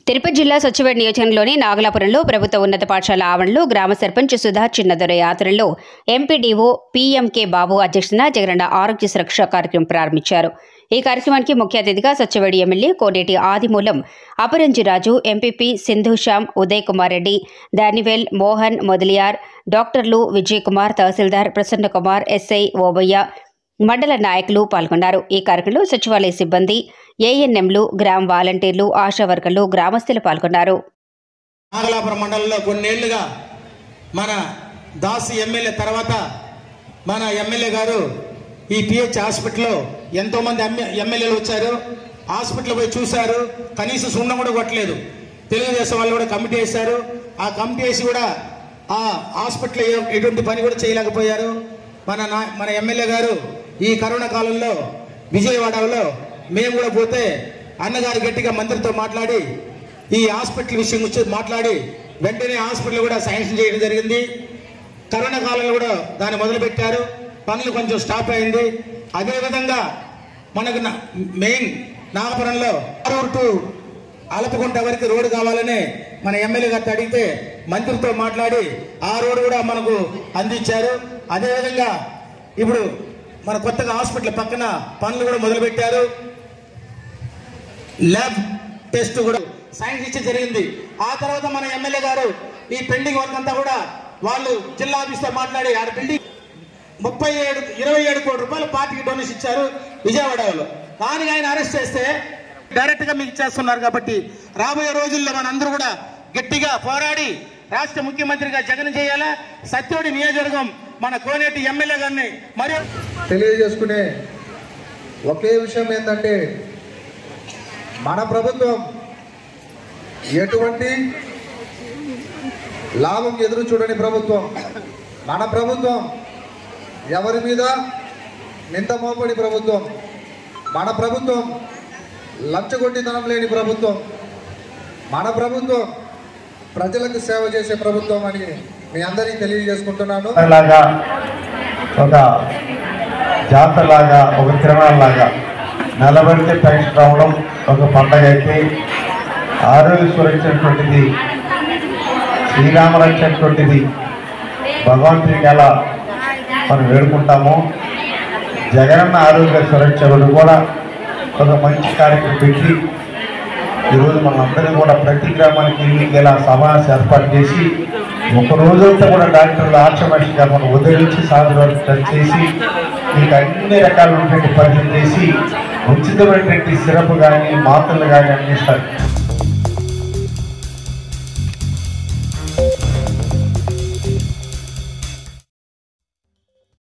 తిరుపతి జిల్లా సచివేడ్ నియోజకవర్గంలోని నాగలాపురంలో ప్రభుత్వ ఉన్నత పాఠశాల ఆవరణలో గ్రామ సర్పంచ్ సుధా చిన్నదొర యాత్రలో ఎంపీడీఓ పీఎంకే బాబు అధ్యక్షతన జగనన్న ఆరోగ్య సురక్ష కార్యక్రమం ప్రారంభించారు ఈ కార్యక్రమానికి ముఖ్య అతిథిగా సత్యవేడి ఎమ్మెల్యే కోనేటి ఆదిమూలం అపరంజిరాజు ఎంపీపీ సింధుశ్యామ్ ఉదయ్ కుమార్ రెడ్డి దానివేల్ మోహన్ మొదలియార్ డాక్టర్లు విజయ్ కుమార్ తహసీల్దార్ ప్రసన్న కుమార్ ఎస్ఐ ఓబయ్య మండల నాయకులు పాల్గొన్నారు ఈ కార్యక్రమంలో సచివాలయ సిబ్బంది ఏఎన్ఎంలు గ్రామ వాలంటీర్లు ఆశా వర్కర్లు గ్రామస్తులు పాల్గొన్నారు నాగలాపురం మండలంలో కొన్నేళ్లుగా మన దాసు ఎమ్మెల్యే తర్వాత మన ఎమ్మెల్యే గారు ఈ పిహెచ్ హాస్పిటల్లో ఎంతో మంది ఎమ్మెల్యేలు వచ్చారు హాస్పిటల్ పోయి చూశారు కనీసం సున్నం కూడా కొట్టలేదు తెలుగుదేశం వాళ్ళు కూడా కమిటీ వేశారు ఆ కమిటీ వేసి కూడా ఆ హాస్పిటల్ ఏ- ఎటువంటి పని కూడా చేయలేకపోయారు మన నా మన ఎమ్మెల్యే గారు ఈ కరోనా కాలంలో విజయవాడలో మేము కూడా పోతే అన్నగారు గట్టిగా మంత్రితో మాట్లాడి ఈ హాస్పిటల్ విషయం గురించి మాట్లాడి వెంటనే హాస్పిటల్ కూడా శాంక్షన్ చేయడం జరిగింది కరోనా కాలంలో కూడా దాన్ని మొదలుపెట్టారు పనులు కొంచెం స్టాప్ అయింది అదేవిధంగా మనకు నా- మెయిన్ నాగపురంలో ఆరూరు టు అలపకుంట వరకు రోడ్డు కావాలని మన ఎమ్మెల్యే గారితో అడిగితే మంత్రితో మాట్లాడి ఆ రోడ్డు కూడా మనకు అందించారు అదేవిధంగా ఇప్పుడు మన కొత్తగా హాస్పిటల్ పక్కన పనులు కూడా మొదలుపెట్టారు ల్యాబ్ టెస్ట్ కూడా సైన్స్ ఇచ్చే జరిగింది ఆ తర్వాత మన ఎమ్మెల్యే గారు ఈ పెండింగ్ వర్క్ అంతా కూడా వాళ్ళు జిల్లా ఆఫీస్తో మాట్లాడి ఆడ బిల్డింగ్ ముప్పై ఏడు ఇరవై ఏడు కోట్ల రూపాయలు పార్టీకి డొనేషన్ ఇచ్చారు విజయవాడలో దానికి ఆయన అరెస్ట్ చేస్తే డైరెక్ట్ గా మీకు ఇచ్చేస్తున్నారు కాబట్టి రాబోయే రోజుల్లో మనందరూ కూడా గట్టిగా పోరాడి రాష్ట్ర ముఖ్యమంత్రిగా జగన్ చేయాలా సత్యోడి నియోజకవర్గం మన కోనేటి ఎమ్మెల్యే గారిని మరియు తెలియజేసుకునే ఒకే విషయం ఏంటంటే మన ప్రభుత్వం ఎటువంటి లాభం ఎదురు చూడని ప్రభుత్వం మన ప్రభుత్వం ఎవరి మీద నింద మోపడి ప్రభుత్వం మన ప్రభుత్వం లంచగొట్టితనం లేని ప్రభుత్వం మన ప్రభుత్వం ప్రజలకు సేవ చేసే ప్రభుత్వం అని మీ అందరికీ తెలియజేసుకుంటున్నాను లాగా ఒక జాతరలాగా ఒక తిరణాలాగా నిలబడితే పెన్షన్ రావడం ఒక పండగ అయితే ఆరోగ్య సురక్షటువంటిది శ్రీరామరక్షటువంటిది భగవంతునికి ఎలా మనం వేడుకుంటాము జగనన్న ఆరోగ్య సురక్షకుడు కూడా ఒక మంచి కార్యక్రమం పెట్టి ఈరోజు మనందరం కూడా ప్రతి గ్రామానికి ఇలా సమావేశం ఏర్పాటు చేసి ఒక రోజంతా కూడా డాక్టర్లు ఆర్చమనిషిగా మనం ఉదయించి సాయంత్రం వరకు టచ్ చేసి మీకు అన్ని రకాలైనటువంటి పరీక్షలు చేసి ఉచితమైనటువంటి సిరప్ కానీ మాత్రలు కానీ అందిస్తారు